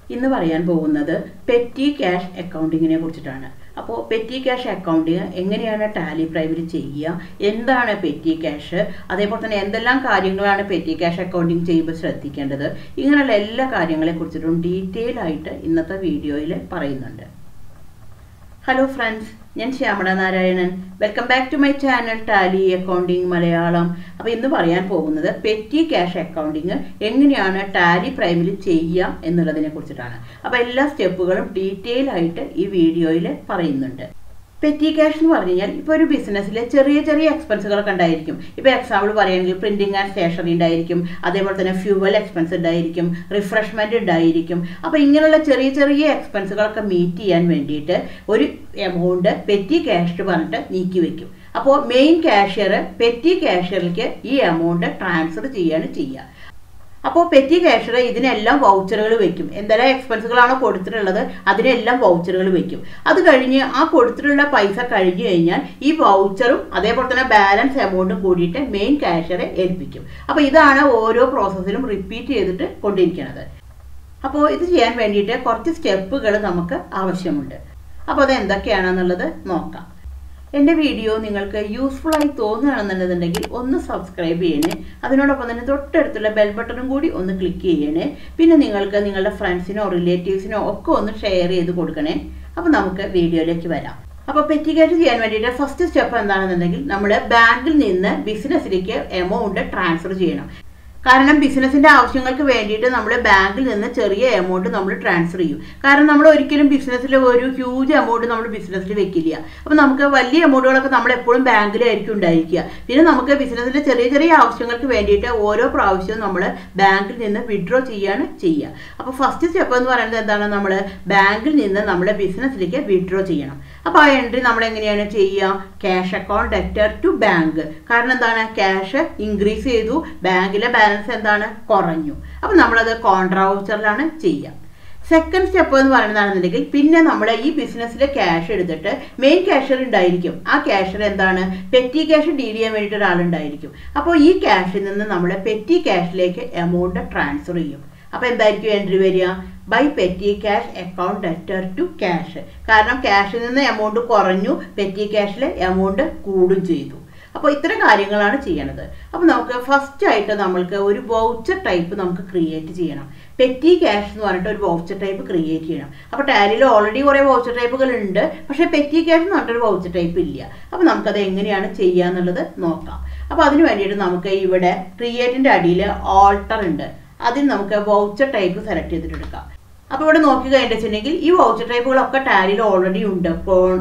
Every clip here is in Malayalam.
ഇന്ന് പറയാൻ പോകുന്നത് പെറ്റി ക്യാഷ് അക്കൗണ്ടിങ്ങിനെ കുറിച്ചിട്ടാണ് അപ്പോൾ പെറ്റി ക്യാഷ് അക്കൗണ്ടിങ് എങ്ങനെയാണ് ടാലി പ്രൈമിൽ ചെയ്യുക എന്താണ് പെറ്റി ക്യാഷ് അതേപോലെ തന്നെ എന്തെല്ലാം കാര്യങ്ങളാണ് പെറ്റി ക്യാഷ് അക്കൗണ്ടിങ് ചെയ്യുമ്പോൾ ശ്രദ്ധിക്കേണ്ടത് ഇങ്ങനെയുള്ള എല്ലാ കാര്യങ്ങളെ കുറിച്ചിട്ടും ഡീറ്റെയിൽ ആയിട്ട് ഇന്നത്തെ വീഡിയോയിൽ പറയുന്നുണ്ട് ഹലോ ഫ്രണ്ട്സ് ഞാൻ Shyamala Narayanan welcome back to my channel Tally accounting Malayalam അപ്പോൾ ഇന്ന് പറയാൻ പോകുന്നത് പെറ്റി ക്യാഷ് അക്കൗണ്ടിങ് എങ്ങനെയാണ് ടാലി പ്രൈമിൽ ചെയ്യുക എന്നുള്ളതിനെ കുറിച്ചിട്ടാണ് അപ്പോൾ എല്ലാ സ്റ്റെപ്പുകളും ഡീറ്റെയിൽ ആയിട്ട് ഈ വീഡിയോയിൽ പറയുന്നുണ്ട് പെറ്റി ക്യാഷ് എന്ന് പറഞ്ഞു കഴിഞ്ഞാൽ ഇപ്പോൾ ഒരു ബിസിനസ്സിൽ ചെറിയ ചെറിയ എക്സ്പെൻസുകളൊക്കെ ഉണ്ടായിരിക്കും ഇപ്പോൾ എക്സാമ്പിൾ പറയുകയാണെങ്കിൽ പ്രിന്റിംഗ് ആൻഡ് സ്റ്റേഷനറി ഉണ്ടായിരിക്കും അതേപോലെ തന്നെ ഫ്യൂവൽ എക്സ്പെൻസ് ഉണ്ടായിരിക്കും റിഫ്രഷ്മെന്റ് ഉണ്ടായിരിക്കും അപ്പോൾ ഇങ്ങനെയുള്ള ചെറിയ ചെറിയ എക്സ്പെൻസുകളൊക്കെ മീറ്റ് ചെയ്യാൻ വേണ്ടിയിട്ട് ഒരു എമൗണ്ട് പെറ്റി ക്യാഷ് പറഞ്ഞിട്ട് നീക്കി വെക്കും അപ്പോൾ മെയിൻ ക്യാഷ്യർ പെറ്റി ക്യാഷ്യറിലേക്ക് ഈ എമൗണ്ട് ട്രാൻസ്ഫർ ചെയ്യാണ് ചെയ്യുക അപ്പോൾ പെറ്റി ക്യാഷർ ഇതിനെല്ലാം വൗച്ചറുകൾ വെക്കും എന്തെല്ലാം എക്സ്പെൻസുകളാണോ കൊടുത്തിട്ടുള്ളത് അതിനെല്ലാം വൗച്ചറുകൾ വെക്കും അത് കഴിഞ്ഞ് ആ കൊടുത്തിട്ടുള്ള പൈസ കഴിഞ്ഞു കഴിഞ്ഞാൽ ഈ വൗച്ചറും അതേപോലെ തന്നെ ബാലൻസ് എമൗണ്ടും കൂടിയിട്ട് മെയിൻ ക്യാഷറെ ഏൽപ്പിക്കും അപ്പോൾ ഇതാണ് ഓരോ പ്രോസസ്സിലും റിപ്പീറ്റ് ചെയ്തിട്ട് കൊണ്ടിരിക്കുന്നത് അപ്പോൾ ഇത് ചെയ്യാൻ വേണ്ടിയിട്ട് കുറച്ച് സ്റ്റെപ്പുകൾ നമുക്ക് ആവശ്യമുണ്ട് അപ്പോൾ അത് എന്തൊക്കെയാണെന്നുള്ളത് നോക്കാം എൻ്റെ വീഡിയോ നിങ്ങൾക്ക് യൂസ്ഫുൾ ആയി തോന്നുകയാണെന്നുണ്ടെന്നുണ്ടെങ്കിൽ ഒന്ന് സബ്സ്ക്രൈബ് ചെയ്യണേ അതിനോടൊപ്പം തന്നെ തൊട്ടടുത്തുള്ള ബെൽ ബട്ടണും കൂടി ഒന്ന് ക്ലിക്ക് ചെയ്യണേ പിന്നെ നിങ്ങൾക്ക് നിങ്ങളുടെ ഫ്രണ്ട്സിനോ റിലേറ്റീവ്സിനോ ഒക്കെ ഒന്ന് ഷെയർ ചെയ്ത് കൊടുക്കണേ അപ്പോൾ നമുക്ക് വീഡിയോയിലേക്ക് വരാം അപ്പോൾ പെറ്റിക്കേറ്റ് ചെയ്യാൻ വേണ്ടിയിട്ട് ഫസ്റ്റ് സ്റ്റെപ്പ് എന്താണെന്നുണ്ടെങ്കിൽ നമ്മൾ ബാങ്കിൽ നിന്ന് ബിസിനസ്സിലേക്ക് എമൗണ്ട് ട്രാൻസ്ഫർ ചെയ്യണം കാരണം ബിസിനസിന്റെ ആവശ്യങ്ങൾക്ക് വേണ്ടിയിട്ട് നമ്മൾ ബാങ്കിൽ നിന്ന് ചെറിയ എമൗണ്ട് നമ്മൾ ട്രാൻസ്ഫർ ചെയ്യും കാരണം നമ്മൾ ഒരിക്കലും ബിസിനസ്സിൽ ഒരു ഹ്യൂജ് എമൗണ്ട് നമ്മൾ ബിസിനസ്സിൽ വെക്കില്ല അപ്പോൾ നമുക്ക് വലിയ എമൗണ്ടുകളൊക്കെ നമ്മൾ എപ്പോഴും ബാങ്കിലായിരിക്കും ഉണ്ടായിരിക്കുക പിന്നെ നമുക്ക് ബിസിനസ്സിന്റെ ചെറിയ ചെറിയ ആവശ്യങ്ങൾക്ക് വേണ്ടിയിട്ട് ഓരോ പ്രാവശ്യവും നമ്മൾ ബാങ്കിൽ നിന്ന് വിഡ്രോ ചെയ്യാണ് ചെയ്യുക അപ്പോൾ ഫസ്റ്റ് സ്റ്റെപ്പ് എന്ന് പറയുന്നത് എന്താണ് നമ്മൾ ബാങ്കിൽ നിന്ന് നമ്മുടെ ബിസിനസ്സിലേക്ക് വിഡ്രോ ചെയ്യണം അപ്പോൾ ആ എൻട്രി നമ്മൾ എങ്ങനെയാണ് ചെയ്യുക cash account debtor to bank കാരണം എന്താണ് ക്യാഷ് ഇൻക്രീസ് ചെയ്തു ബാങ്കിലെ ബാലൻസ് എന്താണ് കുറഞ്ഞു അപ്പോൾ നമ്മളത് കോൺട്രാ വൗച്ചറിലാണ് ചെയ്യുക സെക്കൻഡ് സ്റ്റെപ്പ് എന്ന് പറയുന്നതാണെന്നുണ്ടെങ്കിൽ പിന്നെ നമ്മൾ ഈ ബിസിനസ്സിലെ ക്യാഷ് എടുത്തിട്ട് മെയിൻ ക്യാഷർ ഉണ്ടായിരിക്കും ആ ക്യാഷർ എന്താണ് പെറ്റി ക്യാഷ് ഡീൽ ചെയ്യാൻ വേണ്ടിയിട്ട് ഒരാളുണ്ടായിരിക്കും അപ്പോൾ ഈ ക്യാഷിൽ നിന്ന് നമ്മൾ പെറ്റി ക്യാഷിലേക്ക് എമൗണ്ട് ട്രാൻസ്ഫർ ചെയ്യും അപ്പോൾ എന്തായിരിക്കും എൻട്രി വരിക by petty cash account debtor to cash കാരണം ക്യാഷിൽ നിന്ന് എമൗണ്ട് കുറഞ്ഞു പെറ്റി ക്യാഷിൽ എമൗണ്ട് കൂടും ചെയ്തു അപ്പോൾ ഇത്തരം കാര്യങ്ങളാണ് ചെയ്യണത് അപ്പോൾ നമുക്ക് ഫസ്റ്റ് ആയിട്ട് നമ്മൾക്ക് ഒരു വൗച്ചർ ടൈപ്പ് നമുക്ക് ക്രിയേറ്റ് ചെയ്യണം പെറ്റി ക്യാഷ് എന്ന് പറഞ്ഞിട്ട് ഒരു വൗച്ചർ ടൈപ്പ് ക്രിയേറ്റ് ചെയ്യണം അപ്പോൾ ടാലിയിൽ ഓൾറെഡി കുറേ വൗച്ചർ ടൈപ്പുകൾ ഉണ്ട് പക്ഷേ പെറ്റി ക്യാഷ് എന്ന് പറഞ്ഞിട്ടൊരു വൗച്ചർ ടൈപ്പ് ഇല്ല അപ്പോൾ നമുക്കത് എങ്ങനെയാണ് ചെയ്യുക എന്നുള്ളത് നോക്കാം അപ്പോൾ അതിന് വേണ്ടിയിട്ട് നമുക്ക് ഇവിടെ ക്രിയേറ്റിൻ്റെ അടിയിൽ ഓൾട്ടർ ഉണ്ട് അതിൽ നമുക്ക് വൗച്ചർ ടൈപ്പ് സെലക്ട് ചെയ്തിട്ട് എടുക്കാം അപ്പോൾ ഇവിടെ നോക്കി കഴിഞ്ഞിട്ടുണ്ടെങ്കിൽ ഈ വൗച്ചർ ടൈപ്പുകളൊക്കെ ടാലിയിൽ ഓൾറെഡി ഉണ്ട് കോൺ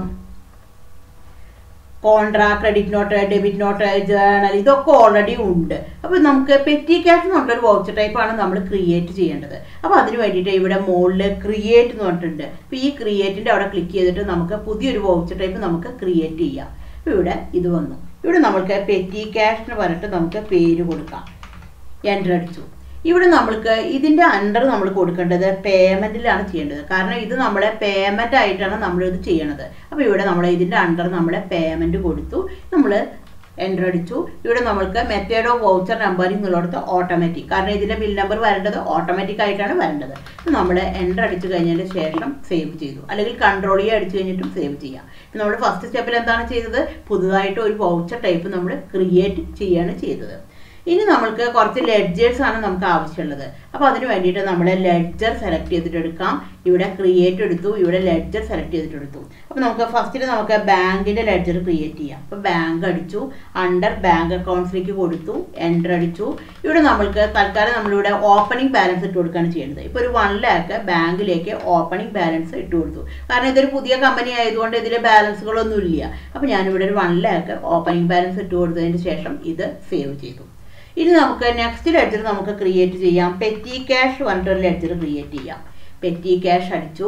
contra credit note debit note journal ഇതൊക്കെ ഓൾറെഡി ഉണ്ട് അപ്പോൾ നമുക്ക് പെറ്റി ക്യാഷ് എന്ന് പറഞ്ഞൊരു വൗച്ചർ ടൈപ്പാണ് നമ്മൾ ക്രിയേറ്റ് ചെയ്യേണ്ടത് അപ്പോൾ അതിന് വേണ്ടിയിട്ട് ഇവിടെ മുകളിൽ ക്രിയേറ്റ് എന്ന് പറഞ്ഞിട്ടുണ്ട് അപ്പോൾ ഈ ക്രിയേറ്റിൻ്റെ അവിടെ ക്ലിക്ക് ചെയ്തിട്ട് നമുക്ക് പുതിയൊരു വൗച്ചർ ടൈപ്പ് നമുക്ക് ക്രിയേറ്റ് ചെയ്യാം അപ്പോൾ ഇവിടെ ഇത് വന്നു ഇവിടെ നമുക്ക് പെറ്റി ക്യാഷ് എന്ന് പറഞ്ഞിട്ട് നമുക്ക് പേര് കൊടുക്കാം എൻ്റർ അടിച്ചു ഇവിടെ നമ്മൾക്ക് ഇതിൻ്റെ അണ്ടർ നമ്മൾ കൊടുക്കേണ്ടത് പേയ്മെൻറ്റിലാണ് ചെയ്യേണ്ടത് കാരണം ഇത് നമ്മളെ പേയ്മെൻ്റ് ആയിട്ടാണ് നമ്മളിത് ചെയ്യണത് അപ്പോൾ ഇവിടെ നമ്മൾ ഇതിൻ്റെ അണ്ടർ നമ്മൾ പേയ്മെൻറ്റ് കൊടുത്തു നമ്മൾ എൻ്റർ അടിച്ചു ഇവിടെ നമ്മൾക്ക് മെത്തേഡ് ഓഫ് വൗച്ചർ നമ്പർ എന്നുള്ളിടത്ത് ഓട്ടോമാറ്റിക് കാരണം ഇതിൻ്റെ ബിൽ നമ്പർ വരേണ്ടത് ഓട്ടോമാറ്റിക് ആയിട്ടാണ് വരേണ്ടത് നമ്മൾ എൻ്റർ അടിച്ചു കഴിഞ്ഞതിന് ശേഷം സേവ് ചെയ്തു അല്ലെങ്കിൽ കൺട്രോൾ ചെയ്യുക അടിച്ചു കഴിഞ്ഞിട്ടും സേവ് ചെയ്യാം നമ്മൾ ഫസ്റ്റ് സ്റ്റെപ്പിൽ എന്താണ് ചെയ്തത് പുതുതായിട്ട് ഒരു വൗച്ചർ ടൈപ്പ് നമ്മൾ ക്രിയേറ്റ് ചെയ്യാണ് ചെയ്തത് ഇനി നമ്മൾക്ക് കുറച്ച് ലെഡ്ജേഴ്സ് ആണ് നമുക്ക് ആവശ്യമുള്ളത് അപ്പോൾ അതിന് വേണ്ടിയിട്ട് നമ്മൾ ലെഡ്ജർ സെലക്ട് ചെയ്തിട്ട് എടുക്കാം ഇവിടെ ക്രിയേറ്റ് എടുത്തു ഇവിടെ ലെഡ്ജർ സെലക്ട് ചെയ്തിട്ട് എടുത്തു അപ്പോൾ നമുക്ക് ഫസ്റ്റിൽ നമുക്ക് ബാങ്കിൻ്റെ ലെഡ്ജർ ക്രിയേറ്റ് ചെയ്യാം അപ്പോൾ ബാങ്ക് അടിച്ചു അണ്ടർ ബാങ്ക് അക്കൗണ്ട്സിലേക്ക് കൊടുത്തു എൻ്റർ അടിച്ചു ഇവിടെ നമ്മൾക്ക് തൽക്കാലം നമ്മളിവിടെ ഓപ്പണിംഗ് ബാലൻസ് ഇട്ട് കൊടുക്കുകയാണ് ചെയ്യുന്നത് ഇപ്പോൾ ഒരു വൺ ലാക്ക് ബാങ്കിലേക്ക് ഓപ്പണിംഗ് ബാലൻസ് ഇട്ട് കൊടുത്തു കാരണം ഇതൊരു പുതിയ കമ്പനി ആയതുകൊണ്ട് ഇതിൽ ബാലൻസുകളൊന്നും ഇല്ല അപ്പോൾ ഞാനിവിടെ ഒരു വൺ ലാക്ക് ഓപ്പണിംഗ് ബാലൻസ് ഇട്ട് കൊടുത്തതിന് ശേഷം ഇത് സേവ് ചെയ്തു ഇനി നമുക്ക് നെക്സ്റ്റ് ലെഡ്ജർ നമുക്ക് ക്രിയേറ്റ് ചെയ്യാം പെറ്റി ക്യാഷ് പറഞ്ഞിട്ട് ഒരു ലെഡ്ജർ ക്രിയേറ്റ് ചെയ്യാം പെറ്റി ക്യാഷ് അടിച്ചു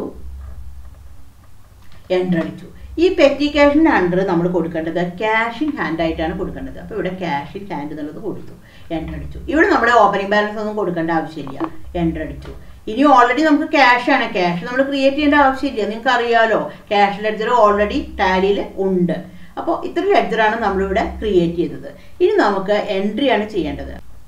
എൻ്റർ അടിച്ചു ഈ പെറ്റി ക്യാഷിൻ്റെ അണ്ടർ നമ്മൾ കൊടുക്കേണ്ടത് ക്യാഷ് ഇൻ ഹാൻഡ് ആയിട്ടാണ് കൊടുക്കേണ്ടത് അപ്പോൾ ഇവിടെ ക്യാഷ് ഇൻ ഹാൻഡ് എന്നുള്ളത് കൊടുത്തു എൻ്റർ അടിച്ചു ഇവിടെ നമ്മുടെ ഓപ്പണിംഗ് ബാലൻസ് ഒന്നും കൊടുക്കേണ്ട ആവശ്യമില്ല എൻ്റർ അടിച്ചു ഇനി ഓൾറെഡി നമുക്ക് ക്യാഷ് ആണ് ക്യാഷ് നമ്മൾ ക്രിയേറ്റ് ചെയ്യേണ്ട ആവശ്യമില്ല നിങ്ങൾക്ക് അറിയാലോ ക്യാഷ് ലെഡ്ജർ ഓൾറെഡി ടാലിയിൽ ഉണ്ട് അപ്പോൾ ഇത്ര ലെഡ്ജറാണ് നമ്മളിവിടെ ക്രിയേറ്റ് ചെയ്തത് ഇനി നമുക്ക് എൻട്രി ആണ് ചെയ്യേണ്ടത്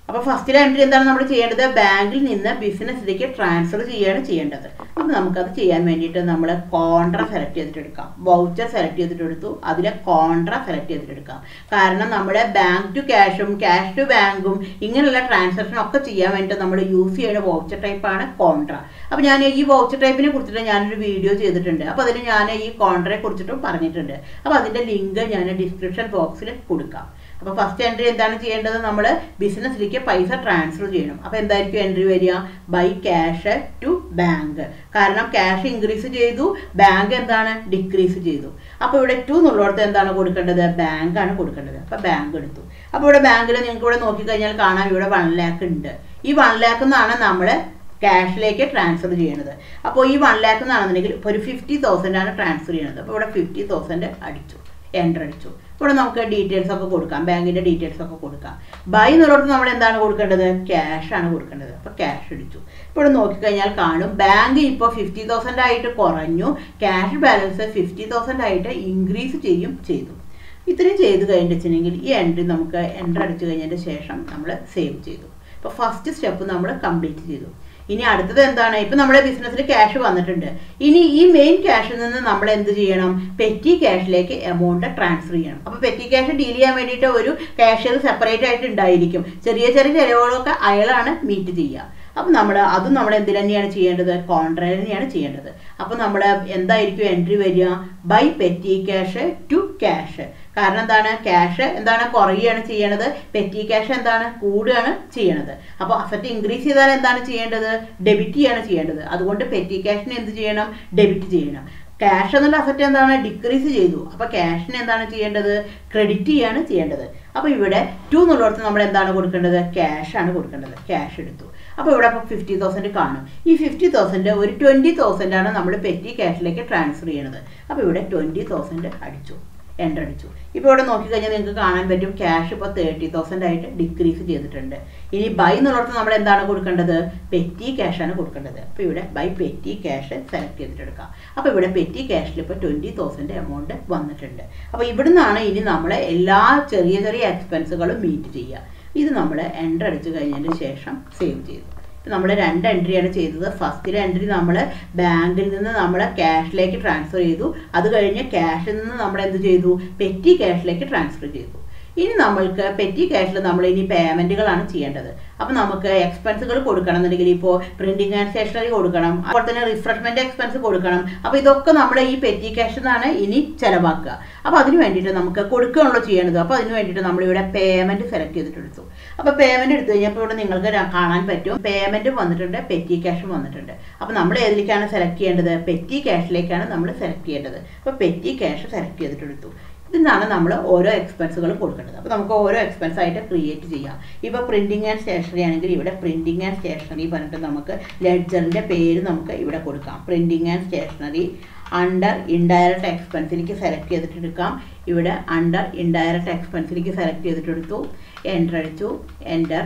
അപ്പോൾ ഫസ്റ്റിലെ എൻട്രി എന്താണ് നമ്മൾ ചെയ്യേണ്ടത് ബാങ്കിൽ നിന്ന് ബിസിനസ്സിലേക്ക് ട്രാൻസ്ഫർ ചെയ്യുകയാണ് ചെയ്യേണ്ടത് അപ്പോൾ നമുക്കത് ചെയ്യാൻ വേണ്ടിയിട്ട് നമ്മൾ കോൺട്ര സെലക്ട് ചെയ്തിട്ട് എടുക്കാം വൗച്ചർ സെലക്ട് ചെയ്തിട്ട് എടുത്തു അതിലെ കോൺട്ര സെലക്ട് ചെയ്തിട്ട് എടുക്കാം കാരണം നമ്മുടെ ബാങ്ക് ടു ക്യാഷും ക്യാഷ് ടു ബാങ്കും ഇങ്ങനെയുള്ള ട്രാൻസാക്ഷൻ ഒക്കെ ചെയ്യാൻ വേണ്ടിയിട്ട് നമ്മൾ യൂസ് ചെയ്യുന്ന വൗച്ചർ ടൈപ്പാണ് കോൺട്ര അപ്പോൾ ഞാൻ ഈ വൗച്ചർ ടൈപ്പിനെ കുറിച്ചിട്ട് ഞാനൊരു വീഡിയോ ചെയ്തിട്ടുണ്ട് അപ്പോൾ അതിൽ ഞാൻ ഈ കോൺട്രയെ കുറിച്ചിട്ടും പറഞ്ഞിട്ടുണ്ട് അപ്പോൾ അതിൻ്റെ ലിങ്ക് ഞാൻ ഡിസ്ക്രിപ്ഷൻ ബോക്സിൽ കൊടുക്കാം അപ്പോൾ ഫസ്റ്റ് എൻട്രി എന്താണ് ചെയ്യേണ്ടത് നമ്മൾ ബിസിനസ്സിലേക്ക് പൈസ ട്രാൻസ്ഫർ ചെയ്യണം അപ്പോൾ എന്തായിരിക്കും എൻട്രി വരിക ബൈ ക്യാഷ് ടു ബാങ്ക് കാരണം ക്യാഷ് ഇൻക്രീസ് ചെയ്തു ബാങ്ക് എന്താണ് ഡിക്രീസ് ചെയ്തു അപ്പോൾ ഇവിടെ ടു എന്നുള്ളിടത്ത് എന്താണ് കൊടുക്കേണ്ടത് ബാങ്കാണ് കൊടുക്കേണ്ടത് അപ്പോൾ ബാങ്ക് എടുത്തു അപ്പോൾ ഇവിടെ ബാങ്കിൽ നിങ്ങൾക്ക് ഇവിടെ നോക്കിക്കഴിഞ്ഞാൽ കാണാം ഇവിടെ വൺ ലാക്ക് ഉണ്ട് ഈ വൺ ലാക്ക് എന്നാണ് നമ്മൾ ക്യാഷിലേക്ക് ട്രാൻസ്ഫർ ചെയ്യുന്നത് അപ്പോൾ ഈ വൺ ലാക്ക് എന്നാണെന്നുണ്ടെങ്കിൽ ഇപ്പോൾ ഒരു ഫിഫ്റ്റി തൗസൻഡ് ആണ് ട്രാൻസ്ഫർ ചെയ്യുന്നത് അപ്പോൾ ഇവിടെ ഫിഫ്റ്റി തൗസൻഡ് അടിച്ചു എൻ്റർ അടിച്ചു ഇവിടെ നമുക്ക് ഡീറ്റെയിൽസ് ഒക്കെ കൊടുക്കാം ബാങ്കിൻ്റെ ഡീറ്റെയിൽസ് ഒക്കെ കൊടുക്കാം ബൈ എന്നുള്ളത് നമ്മൾ എന്താണ് കൊടുക്കേണ്ടത് ക്യാഷ് ആണ് കൊടുക്കേണ്ടത് അപ്പോൾ ക്യാഷ് അടിച്ചു ഇവിടെ നോക്കിക്കഴിഞ്ഞാൽ കാണും ബാങ്ക് ഇപ്പോൾ ഫിഫ്റ്റി തൗസൻഡ് ആയിട്ട് കുറഞ്ഞു ക്യാഷ് ബാലൻസ് ഫിഫ്റ്റി തൗസൻഡ് ആയിട്ട് ഇൻക്രീസ് ചെയ്യും ചെയ്തു ഇത്രയും ചെയ്ത് കഴിഞ്ഞിട്ടുണ്ടെങ്കിൽ ഈ എൻട്രി നമുക്ക് എൻ്റർ അടിച്ചു കഴിഞ്ഞതിന് ശേഷം നമ്മൾ സേവ് ചെയ്തു ഇപ്പോൾ ഫസ്റ്റ് സ്റ്റെപ്പ് നമ്മൾ കംപ്ലീറ്റ് ചെയ്തു ഇനി അടുത്തത് എന്താണ് ഇപ്പൊ നമ്മുടെ ബിസിനസ്സിൽ ക്യാഷ് വന്നിട്ടുണ്ട് ഇനി ഈ മെയിൻ ക്യാഷിൽ നിന്ന് നമ്മൾ എന്ത് ചെയ്യണം പെറ്റി ക്യാഷിലേക്ക് എമൗണ്ട് ട്രാൻസ്ഫർ ചെയ്യണം അപ്പൊ പെറ്റി ക്യാഷ് ഡീൽ ചെയ്യാൻ വേണ്ടിയിട്ട് ഒരു ക്യാഷ്യർ സെപ്പറേറ്റ് ആയിട്ട് ഉണ്ടായിരിക്കും ചെറിയ ചെറിയ ചിലവുകളൊക്കെ അയാളാണ് മീറ്റ് ചെയ്യുക അപ്പം നമ്മൾ അതും നമ്മൾ എന്തിൽ തന്നെയാണ് ചെയ്യേണ്ടത് കോൺട്രാക്ട് തന്നെയാണ് ചെയ്യേണ്ടത് അപ്പം നമ്മൾ എന്തായിരിക്കും എൻട്രി വരിക by petty cash to cash കാരണം എന്താണ് ക്യാഷ് എന്താണ് കുറയുകയാണ് ചെയ്യണത് പെറ്റി ക്യാഷ് എന്താണ് കൂടുകയാണ് ചെയ്യണത് അപ്പോൾ അസറ്റ് ഇൻക്രീസ് ചെയ്താൽ എന്താണ് ചെയ്യേണ്ടത് ഡെബിറ്റ് ചെയ്യാണ് ചെയ്യേണ്ടത് അതുകൊണ്ട് പെറ്റി ക്യാഷിന് എന്ത് ചെയ്യണം ഡെബിറ്റ് ചെയ്യണം ക്യാഷ് എന്നുള്ള അസറ്റ് എന്താണ് ഡിക്രീസ് ചെയ്തു അപ്പോൾ ക്യാഷിന് എന്താണ് ചെയ്യേണ്ടത് ക്രെഡിറ്റ് ചെയ്യാണ് ചെയ്യേണ്ടത് അപ്പോൾ ഇവിടെ ടു എന്നുള്ളിടത്ത് നമ്മൾ എന്താണ് കൊടുക്കേണ്ടത് ക്യാഷ് ആണ് കൊടുക്കേണ്ടത് ക്യാഷ് എടുത്തു അപ്പോൾ ഇവിടെ അപ്പോൾ ഫിഫ്റ്റി തൗസൻഡ് കാണും ഈ ഫിഫ്റ്റി തൗസൻഡ് ഒരു ട്വൻറ്റി തൗസൻഡ് ആണ് നമ്മൾ പെറ്റി ക്യാഷിലേക്ക് ട്രാൻസ്ഫർ ചെയ്യണത് അപ്പോൾ ഇവിടെ ട്വൻറ്റി തൗസൻഡ് അടിച്ചു എൻ്റർ അടിച്ചു ഇപ്പോൾ ഇവിടെ നോക്കിക്കഴിഞ്ഞാൽ നിങ്ങൾക്ക് കാണാൻ പറ്റും ക്യാഷ് ഇപ്പോൾ തേർട്ടി തൗസൻഡ് ആയിട്ട് ഡിക്രീസ് ചെയ്തിട്ടുണ്ട് ഇനി ബൈ എന്നുള്ളിടത്ത് നമ്മൾ എന്താണ് കൊടുക്കേണ്ടത് പെറ്റി ക്യാഷാണ് കൊടുക്കേണ്ടത് അപ്പോൾ ഇവിടെ ബൈ പെറ്റി ക്യാഷ് സെലക്ട് ചെയ്തിട്ട് എടുക്കാം അപ്പോൾ ഇവിടെ പെറ്റി ക്യാഷിൽ ഇപ്പോൾ ട്വൻറ്റി തൗസൻഡ് എമൗണ്ട് വന്നിട്ടുണ്ട് അപ്പോൾ ഇവിടുന്നാണ് ഇനി നമ്മൾ എല്ലാ ചെറിയ ചെറിയ എക്സ്പെൻസുകളും മീറ്റ് ചെയ്യുക ഇത് നമ്മൾ എൻ്റർ അടിച്ചു കഴിഞ്ഞതിന് ശേഷം സേവ് ചെയ്തു നമ്മൾ രണ്ട് എൻട്രിയാണ് ചെയ്തത് ഫസ്റ്റിലെ എൻട്രി നമ്മൾ ബാങ്കിൽ നിന്ന് നമ്മൾ ക്യാഷിലേക്ക് ട്രാൻസ്ഫർ ചെയ്തു അത് കഴിഞ്ഞ് ക്യാഷിൽ നിന്ന് നമ്മൾ എന്ത് ചെയ്തു പെറ്റി ക്യാഷിലേക്ക് ട്രാൻസ്ഫർ ചെയ്തു ഇനി നമ്മൾക്ക് പെറ്റി ക്യാഷിൽ നമ്മൾ ഇനി പേയ്മെൻറ്റുകളാണ് ചെയ്യേണ്ടത് അപ്പോൾ നമുക്ക് എക്സ്പെൻസുകൾ കൊടുക്കണം എന്നുണ്ടെങ്കിൽ ഇപ്പോൾ പ്രിൻറ്റിങ് ആൻഡ് സ്റ്റേഷനറി കൊടുക്കണം അതുപോലെ തന്നെ റിഫ്രഷ്മെൻറ്റ് എക്സ്പെൻസ് കൊടുക്കണം അപ്പോൾ ഇതൊക്കെ നമ്മൾ ഈ പെറ്റി ക്യാഷിൽ നിന്നാണ് ഇനി ചിലവാക്കുക അപ്പോൾ അതിന് വേണ്ടിയിട്ട് നമുക്ക് കൊടുക്കുകയാണല്ലോ ചെയ്യേണ്ടത് അപ്പോൾ അതിന് വേണ്ടിയിട്ട് നമ്മളിവിടെ പേയ്മെൻറ്റ് സെലക്ട് ചെയ്തിട്ടെടുത്തു അപ്പോൾ പേയ്മെൻറ്റ് എടുത്തു കഴിഞ്ഞപ്പോൾ ഇവിടെ നിങ്ങൾക്ക് കാണാൻ പറ്റും പേയ്മെൻറ്റും വന്നിട്ടുണ്ട് പെറ്റി ക്യാഷും വന്നിട്ടുണ്ട് അപ്പോൾ നമ്മൾ ഏതിലേക്കാണ് സെലക്ട് ചെയ്യേണ്ടത് പെറ്റി ക്യാഷിലേക്കാണ് നമ്മൾ സെലക്ട് ചെയ്യേണ്ടത് അപ്പോൾ പെറ്റി ക്യാഷ് സെലക്ട് ചെയ്തിട്ടെടുത്തു ഇതിനാണ് നമ്മൾ ഓരോ എക്സ്പെൻസുകൾ കൊടുക്കേണ്ടത് അപ്പോൾ നമുക്ക് ഓരോ എക്സ്പെൻസ് ആയിട്ട് ക്രിയേറ്റ് ചെയ്യാം ഇപ്പോൾ പ്രിൻറ്റിങ് ആൻഡ് സ്റ്റേഷനറി ആണെങ്കിൽ ഇവിടെ പ്രിൻറ്റിങ് ആൻഡ് സ്റ്റേഷനറി പറഞ്ഞിട്ട് നമുക്ക് ലെഡ്ജറിൻ്റെ പേര് നമുക്ക് ഇവിടെ കൊടുക്കാം printing and stationery under indirect എക്സ്പെൻസിലേക്ക് സെലക്ട് ചെയ്തിട്ട് എടുക്കാം ഇവിടെ അണ്ടർ ഇൻഡയറക്റ്റ് എക്സ്പെൻസിലേക്ക് സെലക്ട് ചെയ്തിട്ട് എടുത്തു എൻ്റർ അടിച്ചു എൻ്റർ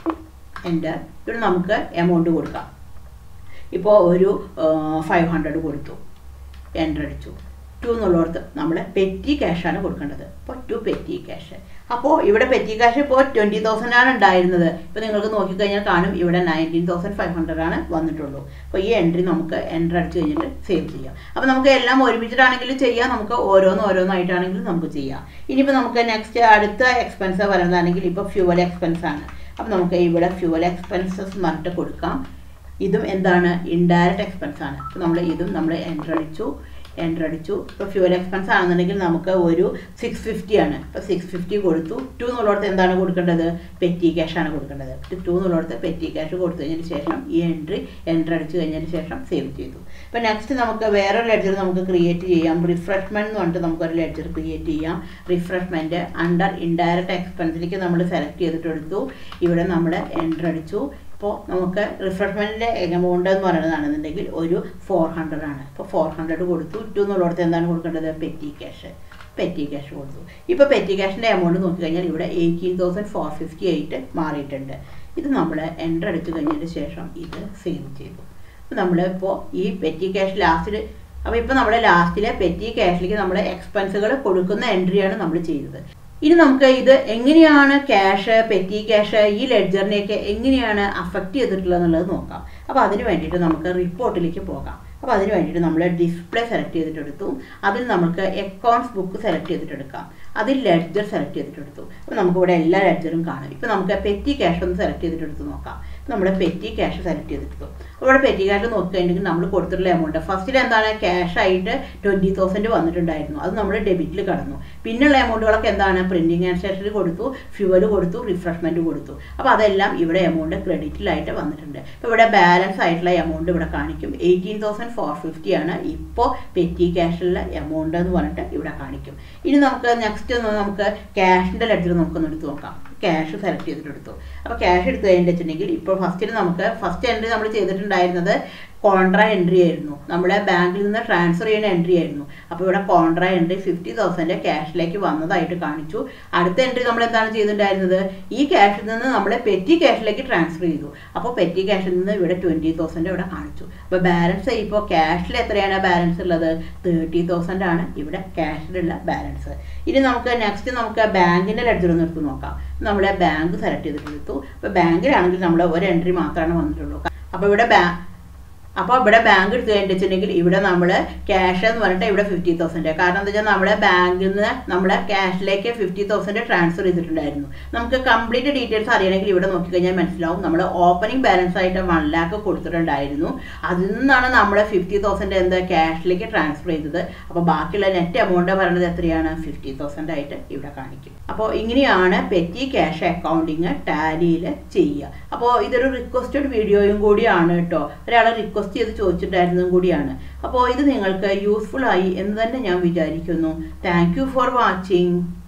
എൻ്റർ ഇവിടെ നമുക്ക് എമൗണ്ട് കൊടുക്കാം ഇപ്പോൾ ഒരു ഫൈവ് ഹൺഡ്രഡ് കൊടുത്തു എൻ്റർ അടിച്ചു ടു എന്നുള്ളിടത്ത് നമ്മൾ പെറ്റി ക്യാഷാണ് കൊടുക്കേണ്ടത് അപ്പോൾ ടു പെറ്റി ക്യാഷ് അപ്പോൾ ഇവിടെ പെറ്റി ക്യാഷ് ഇപ്പോൾ ട്വൻറ്റി തൗസൻഡ് ആണ് ഉണ്ടായിരുന്നത് ഇപ്പോൾ നിങ്ങൾക്ക് നോക്കിക്കഴിഞ്ഞാൽ കാണും ഇവിടെ നയൻറ്റീൻ തൗസൻഡ് ഫൈവ് ഹൺഡ്രഡ് ആണ് വന്നിട്ടുള്ളൂ അപ്പോൾ ഈ എൻട്രി നമുക്ക് എൻ്റർ അടിച്ച് കഴിഞ്ഞിട്ട് സേവ് ചെയ്യാം അപ്പോൾ നമുക്ക് എല്ലാം ഒരുമിച്ചിട്ടാണെങ്കിലും ചെയ്യാം നമുക്ക് ഓരോന്ന് ഓരോന്നായിട്ടാണെങ്കിലും നമുക്ക് ചെയ്യാം ഇനിയിപ്പോൾ നമുക്ക് നെക്സ്റ്റ് അടുത്ത എക്സ്പെൻസ് പറയുന്നതാണെങ്കിൽ ഇപ്പോൾ ഫ്യൂവൽ എക്സ്പെൻസ് ആണ് അപ്പോൾ നമുക്ക് ഇവിടെ ഫ്യൂവൽ എക്സ്പെൻസസ് പറഞ്ഞിട്ട് കൊടുക്കാം ഇതും എന്താണ് ഇൻഡയറക്റ്റ് എക്സ്പെൻസ് ആണ് അപ്പോൾ നമ്മൾ ഇതും നമ്മൾ എൻ്റർ അടിച്ചു എൻ്റർ അടിച്ചു ഇപ്പോൾ ഫ്യൂവൽ എക്സ്പെൻസ് ആണെന്നുണ്ടെങ്കിൽ നമുക്ക് ഒരു സിക്സ് ഫിഫ്റ്റി ആണ് ഇപ്പോൾ സിക്സ് ഫിഫ്റ്റി കൊടുത്തു ടു എന്നുള്ളിടത്ത് എന്താണ് കൊടുക്കേണ്ടത് പെറ്റി ക്യാഷ് ആണ് കൊടുക്കേണ്ടത് ടു എന്നുള്ളിടത്ത് പെറ്റി ക്യാഷ് കൊടുത്തു കഴിഞ്ഞതിന് ശേഷം ഈ എൻട്രി എൻ്റർ അടിച്ചു കഴിഞ്ഞതിന് ശേഷം സേവ് ചെയ്തു ഇപ്പോൾ നെക്സ്റ്റ് നമുക്ക് വേറൊരു ലെഡ്ജർ നമുക്ക് ക്രിയേറ്റ് ചെയ്യാം റിഫ്രഷ്മെൻറ്റ് എന്ന് പറഞ്ഞിട്ട് നമുക്കൊരു ലെഡ്ജർ ക്രിയേറ്റ് ചെയ്യാം റിഫ്രഷ്മെൻറ്റ് അണ്ടർ ഇൻഡയറക്റ്റ് എക്സ്പെൻസിലേക്ക് നമ്മൾ സെലക്ട് ചെയ്തിട്ട് എടുത്തു ഇവിടെ നമ്മൾ എൻ്റർ അടിച്ചു ഇപ്പോൾ നമുക്ക് റിഫ്രഷ്മെൻറ്റിൻ്റെ എമൗണ്ട് എന്ന് പറയുന്നതാണെന്നുണ്ടെങ്കിൽ ഒരു ഫോർ ഹൺഡ്രഡ് ആണ് ഇപ്പോൾ ഫോർ ഹൺഡ്രഡ് കൊടുത്തു ടു എന്നുള്ളിടത്ത് എന്താണ് കൊടുക്കേണ്ടത് പെറ്റി ക്യാഷ് പെറ്റി ക്യാഷ് കൊടുത്തു ഇപ്പോൾ പെറ്റി ക്യാഷിൻ്റെ എമൗണ്ട് നോക്കിക്കഴിഞ്ഞാൽ ഇവിടെ എയ്റ്റീൻ തൗസൻഡ് ഫോർ ഫിഫ്റ്റി ആയിട്ട് മാറിയിട്ടുണ്ട് ഇത് നമ്മൾ എൻ്റർ അടിച്ചു കഴിഞ്ഞതിന് ശേഷം ഇത് സേവ് ചെയ്തു അപ്പോൾ നമ്മൾ ഇപ്പോൾ ഈ പെറ്റി ക്യാഷ് ലാസ്റ്റിൽ അപ്പോൾ ഇപ്പോൾ നമ്മുടെ ലാസ്റ്റിലെ പെറ്റി ക്യാഷിലേക്ക് നമ്മൾ എക്സ്പെൻസുകൾ കൊടുക്കുന്ന എൻട്രിയാണ് നമ്മൾ ചെയ്തത് ഇനി നമുക്ക് ഇത് എങ്ങനെയാണ് ക്യാഷ് പെറ്റി ക്യാഷ് ഈ ലെഡ്ജറിനെയൊക്കെ എങ്ങനെയാണ് അഫക്റ്റ് ചെയ്തിട്ടുള്ളത് എന്നുള്ളത് നോക്കാം അപ്പോൾ അതിന് വേണ്ടിയിട്ട് നമുക്ക് റിപ്പോർട്ടിലേക്ക് പോകാം അപ്പോൾ അതിന് വേണ്ടിയിട്ട് നമ്മൾ ഡിസ്പ്ലേ സെലക്ട് ചെയ്തിട്ടെടുത്തു അതിൽ നമുക്ക് അക്കൗണ്ട്സ് ബുക്ക് സെലക്ട് ചെയ്തിട്ടെടുക്കാം അതിൽ ലെഡ്ജർ സെലക്ട് ചെയ്തിട്ടെടുത്തു അപ്പോൾ നമുക്കിവിടെ എല്ലാ ലെഡ്ജറും കാണും ഇപ്പോൾ നമുക്ക് പെറ്റി ക്യാഷ് ഒന്ന് സെലക്ട് ചെയ്തിട്ടെടുത്ത് നോക്കാം ഇപ്പോൾ നമ്മുടെ പെറ്റി ക്യാഷ് സെലക്ട് ചെയ്തെടുത്തു ഇവിടെ പെറ്റി ക്യാഷ് നോക്കുകയാണെങ്കിൽ നമ്മൾ കൊടുത്തിട്ടുള്ള എമൗണ്ട് ഫസ്റ്റിൽ എന്താണ് ക്യാഷ് ആയിട്ട് ട്വൻറ്റി തൗസൻഡ് വന്നിട്ടുണ്ടായിരുന്നു അത് നമ്മൾ ഡെബിറ്റിൽ കടന്നു പിന്നെയുള്ള എമൗണ്ടുകളൊക്കെ എന്താണ് പ്രിൻറ്റിങ് ആൻഡ് സ്റ്റേഷനറി കൊടുത്തു ഫ്യൂവൽ കൊടുത്തു റിഫ്രഷ്മെൻറ്റ് കൊടുത്തു അപ്പോൾ അതെല്ലാം ഇവിടെ എമൗണ്ട് ക്രെഡിറ്റിലായിട്ട് വന്നിട്ടുണ്ട് ഇപ്പോൾ ഇവിടെ ബാലൻസ് ആയിട്ടുള്ള എമൗണ്ട് ഇവിടെ കാണിക്കും എയ്റ്റീൻ തൗസൻഡ് ഫോർ ഫിഫ്റ്റി ആണ് ഇപ്പോൾ പെറ്റി ക്യാഷിലുള്ള എമൗണ്ട് എന്ന് പറഞ്ഞിട്ട് ഇവിടെ കാണിക്കും ഇനി നമുക്ക് നെക്സ്റ്റ് നമുക്ക് ക്യാഷിൻ്റെ ലെറ്റർ നമുക്കൊന്ന് എടുത്ത് നോക്കാം ക്യാഷ് സെലക്ട് ചെയ്തിട്ട് എടുത്തു അപ്പോൾ ക്യാഷ് എടുത്തു കഴിഞ്ഞിട്ട് വെച്ചിട്ടുണ്ടെങ്കിൽ ഇപ്പോൾ ഫസ്റ്റിൽ നമുക്ക് ഫസ്റ്റ് എൻട്രി നമ്മൾ ചെയ്തിട്ടുണ്ടായിരുന്നത് കോൺട്രാ എൻട്രി ആയിരുന്നു നമ്മുടെ ബാങ്കിൽ നിന്ന് ട്രാൻസ്ഫർ ചെയ്യുന്ന എൻട്രി ആയിരുന്നു അപ്പോൾ ഇവിടെ കോൺട്രാ എൻട്രി ഫിഫ്റ്റി തൗസൻഡ് ക്യാഷിലേക്ക് വന്നതായിട്ട് കാണിച്ചു അടുത്ത എൻട്രി നമ്മൾ എന്താണ് ചെയ്തിട്ടുണ്ടായിരുന്നത് ഈ ക്യാഷിൽ നിന്ന് നമ്മൾ പെറ്റി ക്യാഷിലേക്ക് ട്രാൻസ്ഫർ ചെയ്തു അപ്പോൾ പെറ്റി ക്യാഷിൽ നിന്ന് ഇവിടെ ട്വൻറ്റി തൗസൻഡ് ഇവിടെ കാണിച്ചു അപ്പോൾ ബാലൻസ് ഇപ്പോൾ ക്യാഷിൽ എത്രയാണ് ബാലൻസ് ഉള്ളത് തേർട്ടി തൗസൻഡ് ആണ് ഇവിടെ ക്യാഷിലുള്ള ബാലൻസ് ഇനി നമുക്ക് നെക്സ്റ്റ് നമുക്ക് ബാങ്കിൻ്റെ ലെഡ്ജർ ഒന്ന് എടുത്ത് നോക്കാം നമ്മൾ ബാങ്ക് സെലക്ട് ചെയ്തിട്ട് എടുത്തു അപ്പോൾ ബാങ്കിലാണെങ്കിൽ നമ്മൾ ഒരു എൻട്രി മാത്രമാണ് വന്നിട്ടുള്ളൂ അപ്പോൾ ഇവിടെ ബാ അപ്പോൾ ഇവിടെ ബാങ്ക് എടുത്ത് കഴിഞ്ഞിട്ടുണ്ടെങ്കിൽ ഇവിടെ നമ്മൾ ക്യാഷ് എന്ന് പറഞ്ഞിട്ട് ഇവിടെ ഫിഫ്റ്റി തൗസൻഡ് കാരണം എന്താ വെച്ചാൽ നമ്മുടെ ബാങ്കിൽ നിന്ന് നമ്മളെ ക്യാഷിലേക്ക് ഫിഫ്റ്റി തൗസൻഡ് ട്രാൻസ്ഫർ ചെയ്തിട്ടുണ്ടായിരുന്നു നമുക്ക് കംപ്ലീറ്റ് ഡീറ്റെയിൽസ് അറിയണമെങ്കിൽ ഇവിടെ നോക്കിക്കഴിഞ്ഞാൽ മനസ്സിലാവും നമ്മൾ ഓപ്പണിംഗ് ബാലൻസ് ആയിട്ട് വൺ ലാക്ക് കൊടുത്തിട്ടുണ്ടായിരുന്നു അതിൽ നിന്നാണ് നമ്മൾ ഫിഫ്റ്റി തൗസൻഡ് എന്താ ക്യാഷിലേക്ക് ട്രാൻസ്ഫർ ചെയ്തത് അപ്പോൾ ബാക്കിയുള്ള നെറ്റ് എമൗണ്ട് പറയുന്നത് എത്രയാണ് ഫിഫ്റ്റി തൗസൻഡ് ആയിട്ട് ഇവിടെ കാണിക്കും അപ്പോൾ ഇങ്ങനെയാണ് പെറ്റി ക്യാഷ് അക്കൗണ്ടിങ് ടാലിയിൽ ചെയ്യുക അപ്പോൾ ഇതൊരു റിക്വസ്റ്റഡ് വീഡിയോയും കൂടിയാണ് കേട്ടോ ഒരാളെ റിക്വസ്റ്റ് ചെയ്ത് ചോദിച്ചിട്ടായിരുന്നതും കൂടിയാണ് അപ്പോൾ ഇത് നിങ്ങൾക്ക് യൂസ്ഫുൾ ആയി എന്ന് തന്നെ ഞാൻ വിചാരിക്കുന്നു താങ്ക് ഫോർ വാച്ചിങ്